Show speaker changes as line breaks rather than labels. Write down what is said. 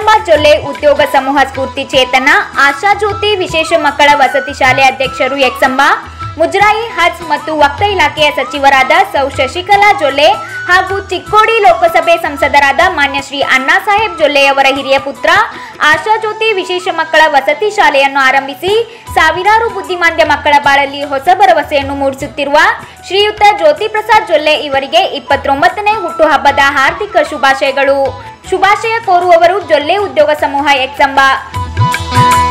ಎಕ್ಸಂಬ ಜೊಲ್ಲೆ ಉದ್ಯೋಗ ಸಮೂಹ ಸ್ಫೂರ್ತಿ ಚೇತನ ಆಶಾ ಜ್ಯೋತಿ ವಿಶೇಷ ಮಕ್ಕಳ ವಸತಿ ಶಾಲೆ ಅಧ್ಯಕ್ಷರು ಎಕ್ಸಂಬ ಮುಜರಾಯಿ ಹಜ್ ಮತ್ತು ವಕ್ತ ಇಲಾಖೆಯ ಸಚಿವರಾದ ಸೌ ಶಶಿಕಲಾ ಜೊಲ್ಲೆ ಹಾಗೂ ಚಿಕ್ಕೋಡಿ ಲೋಕಸಭೆ ಸಂಸದರಾದ ಮಾನ್ಯ ಶ್ರೀ ಅಣ್ಣಾ ಸಾಹೇಬ್ ಜೊಲ್ಲೆಯವರ ಹಿರಿಯ ಪುತ್ರ ಆಶಾ ಜ್ಯೋತಿ ವಿಶೇಷ ಮಕ್ಕಳ ವಸತಿ ಶಾಲೆಯನ್ನು ಆರಂಭಿಸಿ ಸಾವಿರಾರು ಬುದ್ಧಿಮಾಂದ್ಯ ಮಕ್ಕಳ ಬಾಳಲ್ಲಿ ಹೊಸ ಭರವಸೆಯನ್ನು ಮೂಡಿಸುತ್ತಿರುವ ಶ್ರೀಯುತ ಜ್ಯೋತಿ ಪ್ರಸಾದ್ ಜೊಲ್ಲೆ ಇವರಿಗೆ ಇಪ್ಪತ್ತೊಂಬತ್ತನೇ ಹುಟ್ಟುಹಬ್ಬದ ಹಾರ್ದಿಕ ಶುಭಾಶಯಗಳು ಶುಭಾಶಯ ಕೋರುವವರು ಜೊಲ್ಲೆ ಉದ್ಯೋಗ ಸಮೂಹ ಎಕ್ಸಂಬ